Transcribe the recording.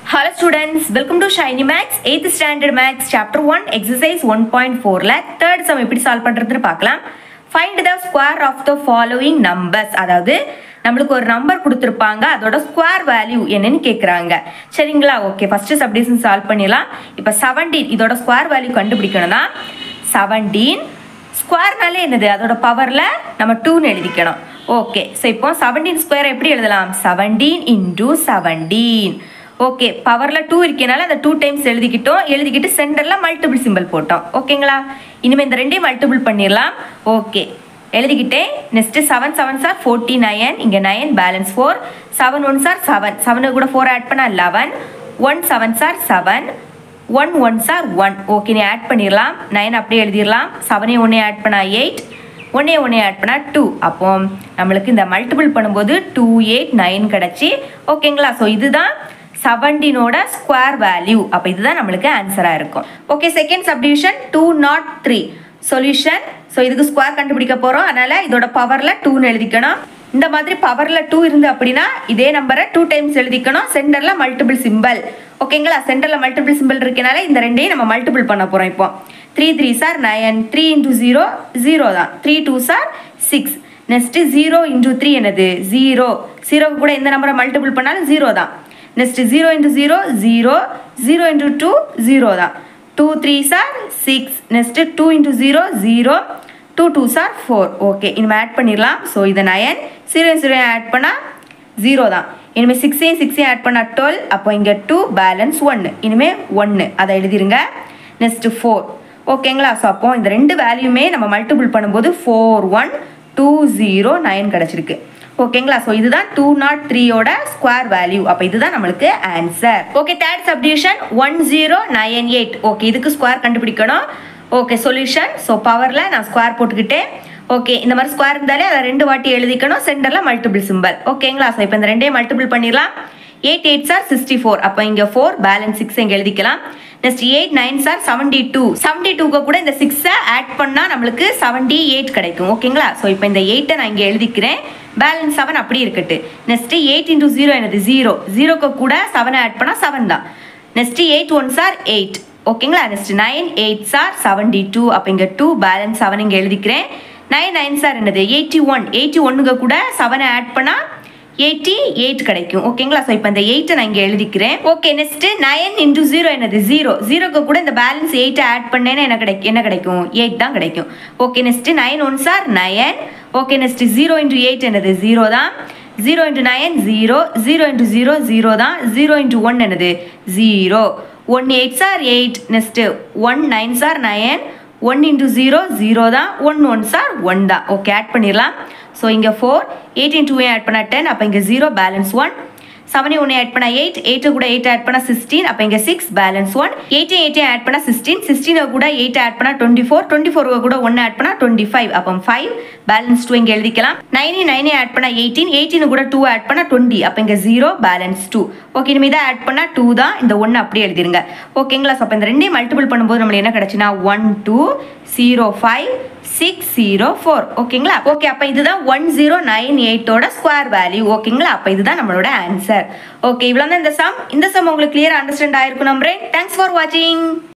Hello students, welcome to Shiny Max 8th Standard Max Chapter 1 Exercise 1.4 ல third sum எப்படி solve பண்றதுன்னு பார்க்கலாம் Find the square of the following numbers அதாவது நம்மளுக்கு ஒரு நம்பர் கொடுத்துருப்பாங்க அதோட ஸ்கொயர் வேல்யூ என்னன்னு கேட்குறாங்க சரிங்களா ஓகே ஃபர்ஸ்ட் சப்டிஷன் சால்வ் பண்ணிடலாம் இப்போ செவன்டீன் இதோட ஸ்கொயர் வேல்யூ கண்டுபிடிக்கணும்னா செவன்டீன் ஸ்கொயர்னாலே என்னது அதோட பவரில் நம்ம டூன்னு எழுதிக்கணும் ஓகே ஸோ இப்போ செவன்டீன் ஸ்கொயர் எப்படி எழுதலாம் செவன்டீன் இன்டூ செவன்டீன் ஓகே பவரில் டூ இருக்கனால அந்த டூ டைம்ஸ் எழுதிக்கிட்டோம் எழுதிக்கிட்டு சென்டரில் மல்டிபிள் சிம்பிள் போட்டோம் ஓகேங்களா இனிமேல் இந்த ரெண்டையும் மல்டிபிள் பண்ணிடலாம் ஓகே எழுதிக்கிட்டேன் next seven seven sir forty nine இங்கே nine balance four seven one sir seven செவனுக்கு கூட ஃபோர் ஆட் பண்ணால் eleven one seven sir seven one one sir one okay நீ ஆட் பண்ணிடலாம் நைன் அப்படியே எழுதிடலாம் செவனே ஒன்னே ஆட் பண்ணா எயிட் ஒன்னே ஒன்னே ஆட் பண்ணா டூ அப்போ நம்மளுக்கு இந்த மல்டிபிள் பண்ணும்போது டூ எயிட் நைன் கிடச்சி ஓகேங்களா ஸோ இதுதான் செவன்டீனோட ஸ்கொயர் வேல்யூ அப்போ இதுதான் நம்மளுக்கு ஆன்சராக இருக்கும் okay second subdivision two not three solution so இதுக்கு ஸ்கொயர் கண்டுபிடிக்க போகிறோம் அதனால் இதோட பவரில் டூன்னு எழுதிக்கணும் இந்த மாதிரி பவரில் டூ இருந்து அப்படின்னா இதே நம்பரை டூ டைம்ஸ் எழுதிக்கணும் சென்டரில் மல்டிபிள் சிம்பிள் ஓகேங்களா சென்டரில் மல்டிபிள் சிம்பிள் இருக்கனால இந்த ரெண்டையும் நம்ம மல்டிபிள் பண்ண போகிறோம் இப்போ three three sir nine three into zero zero தான் three two sir six next zero into three என்னது ஜீரோ ஜீரோக்கு கூட எந்த நம்பரை மல்டிபிள் பண்ணாலும் ஜீரோ தான் next zero into zero zero zero into two zero தான் two three sir six next two into zero zero two two sir four okay இனிமேல் add பண்ணிடலாம் ஸோ இதை நயன் ஜீரோ ஜீரோ ஆட் பண்ணால் zero தான் இனிமேல் சிக்ஸையும் சிக்ஸையும் add பண்ணால் twelve அப்போ இங்கே டூ பேலன்ஸ் ஒன்று இனிமேல் ஒன்று அதை எழுதிருங்க நெக்ஸ்ட்டு ஃபோர் ஓகேங்களா ஸோ அப்போ இந்த ரெண்டு வேல்யூமே நம்ம மல்டிபிள் பண்ணும்போது four one two zero nine கிடச்சிருக்கு ஓகேங்களா ஸோ இதுதான் டூ நாட் த்ரீயோட ஸ்கொயர் வேல்யூ அப்போ இதுதான் நம்மளுக்கு answer okay third subdivision one zero nine eight okay இதுக்கு ஸ்கொயர் கண்டுபிடிக்கணும் ஓகே சொல்யூஷன் ஸோ பவரில் நான் ஸ்கொயர் போட்டுக்கிட்டேன் ஓகே இந்த மாதிரி ஸ்கொயர் இருந்தாலே அதை ரெண்டு வாட்டி எழுதிக்கணும் சென்டரில் மல்டிபிள் சிம்பிள் ஓகேங்களா ஸோ இப்போ இந்த ரெண்டையும் மல்டிபிள் பண்ணிடலாம் eight eight sir sixty four அப்போ இங்கே ஃபோர் பேலன்ஸ் சிக்ஸ் இங்கே எழுதிக்கலாம் next eight nine sir seventy two seventy டூக்கு கூட இந்த சிக்ஸை ஆட் பண்ணால் நம்மளுக்கு செவன்டி எயிட் கிடைக்கும் ஓகேங்களா ஸோ இப்போ இந்த எயிட்டை நான் இங்கே எழுதிக்கிறேன் பேலன்ஸ் செவன் அப்படி இருக்கட்டு நெக்ஸ்ட் எயிட் இன்டூ ஜீரோ என்னது ஜீரோ ஜீரோக்கு கூட செவனை ஆட் பண்ணால் செவன் தான் next eight one sir eight ஓகேங்களா next nine eight sir seventy two அப்போ இங்கே டூ பேலன்ஸ் செவன் இங்கே எழுதிக்கிறேன் நைன் நைன் சார் என்னது எயிட்டி ஒன் எயிட்டி ஒன்னுக்கு கூட செவனை ஆட் பண்ணால் எயிட்டி எயிட் கிடைக்கும் ஓகேங்களா ஸோ இப்போ இந்த எயிட்டை நான் இங்கே எழுதிக்கிறேன் okay next nine into zero என்னது ஜீரோ ஜீரோக்கு கூட இந்த பேலன்ஸ் எயிட்டை ஆட் பண்ணேன்னா என்ன கிடைக்கும் என்ன கிடைக்கும் எயிட் தான் கிடைக்கும் okay next nine one sir nine okay next zero into eight என்னது ஜீரோ தான் zero into nine zero zero into zero zero தான் ஜீரோ இன்டூ ஒன் என்னது zero one eight sir eight next one nine sir nine one into zero zero தான் one one sir one தான் okay add பண்ணிடலாம் so இங்கே four எயிட்டின் two add பண்ணால் ten அப்போ இங்கே ஜீரோ பேலன்ஸ் ஒன் செவனே ஒன்று ஆட் பண்ணால் எயிட் எயிட்டு கூட எயிட் ஆட் பண்ணால் சிக்ஸ்டீன் அப்போ இங்கே six balance one eighty eighty add பண்ணால் சிக்ஸ்டீன் சிக்ஸ்டீனை கூட எயிட் ஆட் பண்ணால் டுவெண்ட்டி ஃபோர் டுவெண்ட்டி ஃபோர் கூட ஒன்று ஆட் பண்ணால் டுவெண்ட்டி ஃபைவ் அப்போ ஃபைவ் பேலன்ஸ் டூ இங்கே எழுதிக்கலாம் நைனி நைனே ஆட் பண்ணால் எயிட்டீன் எயிட்டீன் கூட டூ ஆட் பண்ணால் டுவெண்ட்டி அப்போ இங்கே ஜீரோ பேலன்ஸ் டூ ஓகே இனிமேல் இதை ஆட் பண்ணால் டூ தான் இந்த ஒன்று அப்படியே எழுதிருங்க ஓகேங்களா ஸோ அப்போ இந்த ரெண்டையும் மல்டிபிள் பண்ணும்போது நம்மளுக்கு என்ன கிடச்சுன்னா one two zero five six zero four ஓகேங்களா ஓகே அப்போ இதுதான் ஒன் ஜீரோ நைன் எயிட்டோட ஸ்கொயர் வேல்யூ ஓகேங்களா அப்போ இதுதான் நம்மளோட ஆன்சர் ஓகே இவ்வளோ தான் இந்த சம் இந்த சம் உங்களுக்கு கிளியர் அண்டர்ஸ்டாண்ட் ஆயிருக்கும் நம்புறேன் தேங்க்ஸ் ஃபார் வாட்சிங்